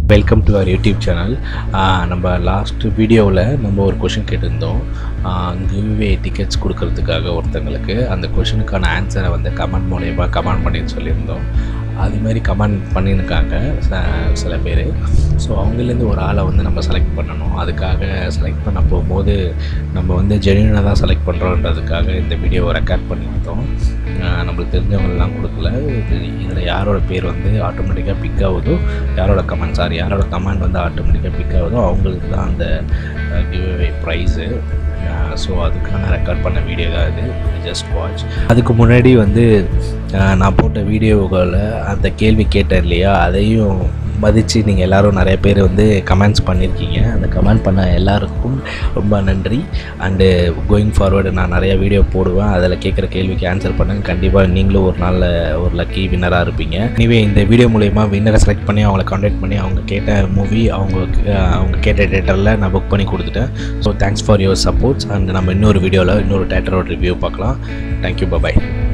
welcome to our YouTube channel நம்ம last வீடியோவில் நம்ம ஒரு கொஷின் கேட்டிருந்தோம் கிவ்வே டிக்கெட்ஸ் கொடுக்கறதுக்காக ஒருத்தங்களுக்கு அந்த கொஷினுக்கான ஆன்சரை வந்து கமெண்ட் மூலயமா கமெண்ட் பண்ணி சொல்லியிருந்தோம் அது மாதிரி கமெண்ட் பண்ணியிருக்காங்க ச- சில பேர் ஸோ அவங்கலேருந்து ஒரு ஆளை வந்து நம்ம செலக்ட் பண்ணணும் அதுக்காக செலக்ட் பண்ண போகும்போது நம்ம வந்து ஜென்யூனாக தான் செலக்ட் பண்ணுறோன்றதுக்காக இந்த வீடியோவை ரெக்கார்ட் பண்ணியிருந்தோம் ஆஹ் நம்மளுக்கு தெரிஞ்சவங்கலாம் கொடுக்கல இது இதில் யாரோட பேர் வந்து ஆட்டோமேட்டிக்காக பிக் ஆகுதோ யாரோட கமெண்ட் சாரி யாரோட கமெண்ட் வந்து ஆட்டோமேட்டிக்காக பிக் ஆகுதோ அவங்களுக்கு தான் அந்த கிவ்அவே ப்ரைஸு ஸோ அதுக்கான ரெக்கார்ட் பண்ண வீடியோ தான் இது ஜஸ்ட் வாட்ச் அதுக்கு முன்னாடி வந்து ஆஹ் நான் போட்ட வீடியோவில் அந்த கேள்வி கேட்டேன் இல்லையா அதையும் மதித்து நீங்கள் எல்லோரும் நிறைய பேர் வந்து கமெண்ட்ஸ் பண்ணியிருக்கீங்க அந்த கமெண்ட் பண்ண எல்லாருக்கும் ரொம்ப நன்றி அண்டு கோயிங் ஃபார்வர்டு நான் நிறைய வீடியோ போடுவேன் அதில் கேட்குற கேள்விக்கு ஆன்சர் பண்ணுங்க கண்டிப்பாக நீங்களும் ஒரு நாளில் ஒரு லக்கி வின்னராக இருப்பீங்க எனிவே இந்த வீடியோ மூலயமா வின்னரை செலக்ட் பண்ணி அவங்கள காண்டாக்ட் பண்ணி அவங்க கேட்ட மூவி அவங்க அவங்க கேட்ட டேட்டரில் நான் புக் பண்ணி கொடுத்துட்டேன் so thanks for your supports and நம்ம இன்னொரு வீடியோவில் இன்னொரு தேட்டரோட ரிவ்யூ பார்க்கலாம் தேங்க்யூ பபாய்